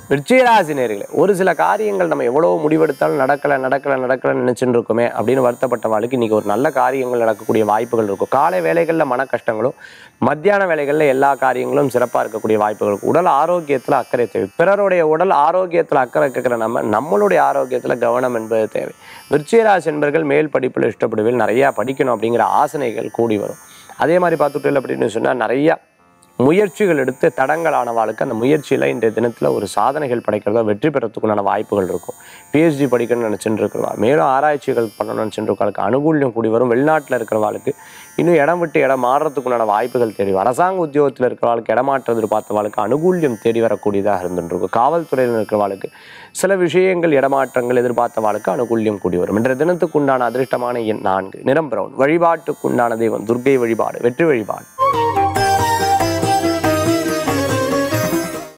விருச்சிகராசி நேர்களே ஒரு சில காரியங்கள் நம்ம எவ்வளோ முடிவெடுத்தாலும் நடக்கலை நடக்கலை நடக்கலைன்னு நினச்சிட்டு இருக்கோமே அப்படின்னு வருத்தப்பட்ட வாழ்க்கை இன்றைக்கி ஒரு நல்ல காரியங்கள் நடக்கக்கூடிய வாய்ப்புகள் இருக்கும் காலை வேலைகளில் மன கஷ்டங்களும் மத்தியான வேலைகளில் எல்லா காரியங்களும் சிறப்பாக இருக்கக்கூடிய வாய்ப்புகள் இருக்கும் உடல் ஆரோக்கியத்தில் அக்கறை தேவை பிறருடைய உடல் ஆரோக்கியத்தில் அக்கறை கேட்குற நம்ம நம்மளுடைய ஆரோக்கியத்தில் கவனம் என்பது தேவை விருச்சிகராசி என்பர்கள் மேல் படிப்பில் இஷ்டப்படுவில் நிறையா படிக்கணும் அப்படிங்கிற ஆசனைகள் கூடி வரும் அதே மாதிரி பார்த்துட்டு அப்படின்னு சொன்னால் நிறையா முயற்சிகள் எடுத்து தடங்கலானவாளுக்கு அந்த முயற்சியில் இன்றைய தினத்தில் ஒரு சாதனைகள் படைக்கிறதோ வெற்றி பெறத்துக்குண்டான வாய்ப்புகள் இருக்கும் பிஹெச்டி படிக்கணும்னு நினச்சிட்டு இருக்கிறவா மேலும் ஆராய்ச்சிகள் பண்ணணும்னு நினச்சிட்டு இருக்கவாளுக்கு அனுகூல்யம் கூடி வரும் வெளிநாட்டில் இருக்கிறவாளுக்கு இன்னும் இடம் விட்டு இடம் மாறுறதுக்குண்டான வாய்ப்புகள் தேடி வரும் அரசாங்க உத்தியோகத்தில் இருக்கிறவாளுக்கு இடமாற்றம் எதிர்பார்த்தவாளுக்கு அனுகூல்யம் தேடி வரக்கூடியதாக இருந்துருக்கும் காவல்துறையில் இருக்கிறவாளுக்கு சில விஷயங்கள் இடமாற்றங்கள் எதிர்பார்த்தவாளுக்கு அனுகூல்யம் கூடி வரும் இன்றைய தினத்துக்கு உண்டான அதிர்ஷ்டமான எண் நான்கு நிறம் பிரவுன் வழிபாட்டுக்குண்டான தெய்வம் துர்க்கை வழிபாடு வெற்றி வழிபாடு